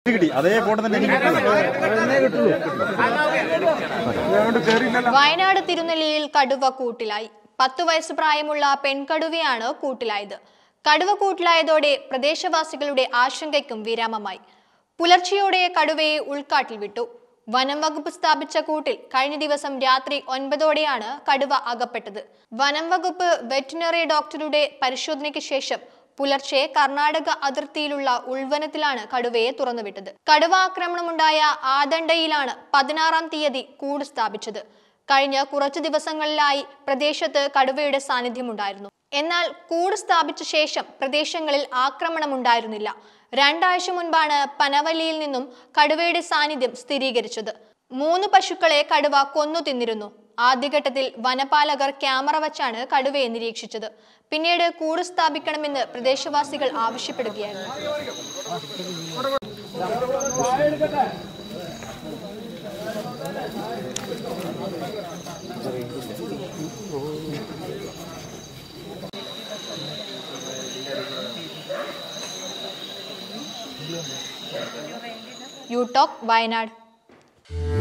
കിട്ടി അതേ ഫോട്ടോ തന്നെ എനിക്ക് കിട്ടുള്ളൂ വയനാട് തിരുനെല്ലിയിൽ കടുവ കൂട്ടിലായി പത്തു വയസ്സ് പ്രായമുള്ള പെൺകടുവയാണ് കൂട്ടിലായത് കടുവ കൂട്ടിലായതോടെ പ്രദേശവാസികളുടെ ആശങ്കയ്ക്കും വിരാമമായി പുലർച്ചെയോടെ കടുവയെ ഉൾക്കാട്ടിൽ വിട്ടു വനം വകുപ്പ് സ്ഥാപിച്ച കൂട്ടിൽ കഴിഞ്ഞ ദിവസം രാത്രി ഒൻപതോടെയാണ് കടുവ അകപ്പെട്ടത് വനം വകുപ്പ് വെറ്റിനറി ഡോക്ടറുടെ പരിശോധനയ്ക്ക് ശേഷം പുലർച്ചെ കർണാടക അതിർത്തിയിലുള്ള ഉൾവനത്തിലാണ് കടുവയെ തുറന്നുവിട്ടത് കടുവ ആക്രമണമുണ്ടായ ആദണ്ടയിലാണ് പതിനാറാം തീയതി കൂട് സ്ഥാപിച്ചത് കഴിഞ്ഞ കുറച്ചു ദിവസങ്ങളിലായി പ്രദേശത്ത് കടുവയുടെ സാന്നിധ്യമുണ്ടായിരുന്നു എന്നാൽ കൂട് സ്ഥാപിച്ച ശേഷം പ്രദേശങ്ങളിൽ ആക്രമണമുണ്ടായിരുന്നില്ല രണ്ടാഴ്ച മുൻപാണ് പനവല്ലിയിൽ നിന്നും കടുവയുടെ സാന്നിധ്യം സ്ഥിരീകരിച്ചത് മൂന്ന് പശുക്കളെ കടുവ കൊന്നു തിന്നിരുന്നു ആദ്യഘട്ടത്തിൽ വനപാലകർ ക്യാമറ വച്ചാണ് കടുവയെ നിരീക്ഷിച്ചത് പിന്നീട് കൂട് സ്ഥാപിക്കണമെന്ന് പ്രദേശവാസികൾ ആവശ്യപ്പെടുകയായിരുന്നു യു ടോക്ക് വയനാട്